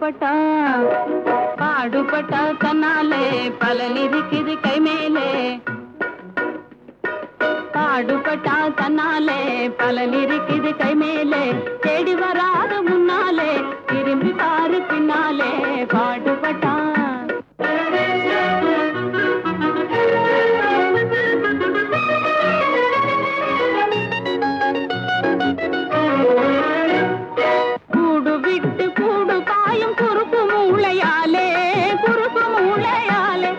பாடுபட்டா பாடுபட்டா தன்னாலே பலன் இருக்குது கை மேலே பாடுபட்டா தன்னாலே பலன் இருக்குது கை மேலே தேடி வராத முன்னாலே திரும்பி பாரு பின்னாலே பாடுபட்டா கூடு விட்டு கூடு காயும் குறுக்கு மூளையாலே குறுக்கு மூளையாலே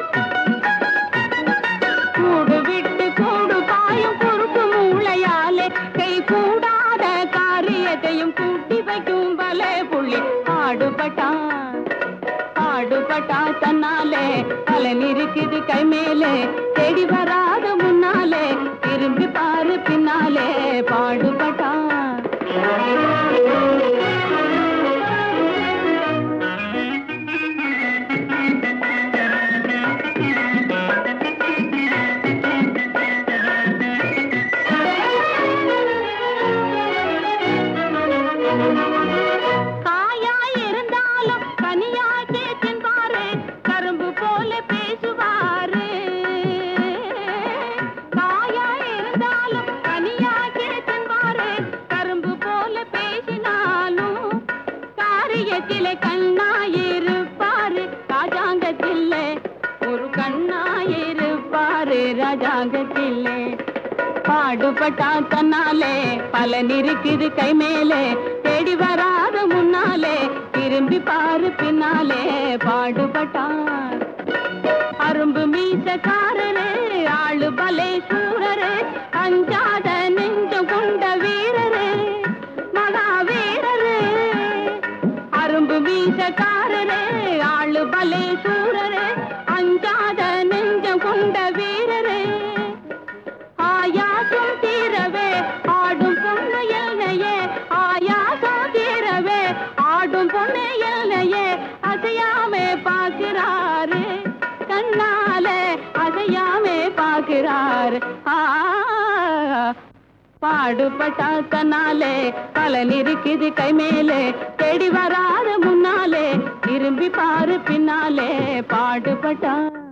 கூடு விட்டு கூடு காயும் குறுக்கு மூளையாலே கை கூடாத காரியத்தையும் கூட்டி வைக்கும் பலே புள்ளி பாடுபட்டான் பாடுபட்டா தன்னாலே பலன் இருக்குது கை மேலே தேடி வராத முன்னாலே திரும்பி பாரு பின்னாலே பாடுபட்டான் காயாய் இருந்தாலும் கனியாக்கே தின்பாரு கரும்பு போல பேசுவாரு காயாய் இருந்தாலும் கனியாக்கே தின்பாரு கரும்பு போல பேசினாலும் காரியத்திலே கண்ணாயிருப்பாரு ராஜாங்கத்திலே ஒரு கண்ணாயிருப்பாரு ராஜாங்கத்திலே பாடுபட்டா தன்னாலே பலன் இருக்குது கை மேலே தேடி வராத முன்னாலே திரும்பி பாரு பின்னாலே பாடுபட்டான் அரும்பு மீசக்காரரே ஆளு பலே சூரரே அஞ்சாத நெஞ்சம் கொண்ட வீரரே மகாவீரரே அரும்பு மீசக்காரரே ஆளு பலே சூரரே அஞ்சாத நெஞ்சம் கொண்ட வீரரே ஆயாசம் தீரவே ஆடும் பொண்ணு எல்லையே ஆயாசம் தீரவே ஆடும் பொண்ணு எல்லையே அசையாமே பார்க்கிறாரு கண்ணாலே அசையாமே பார்க்கிறாரு ஆ பாடுபட்டா தன்னாலே பலன் இருக்குது கை மேலே தேடி வராத முன்னாலே திரும்பி பாரு பின்னாலே பாடுபட்டா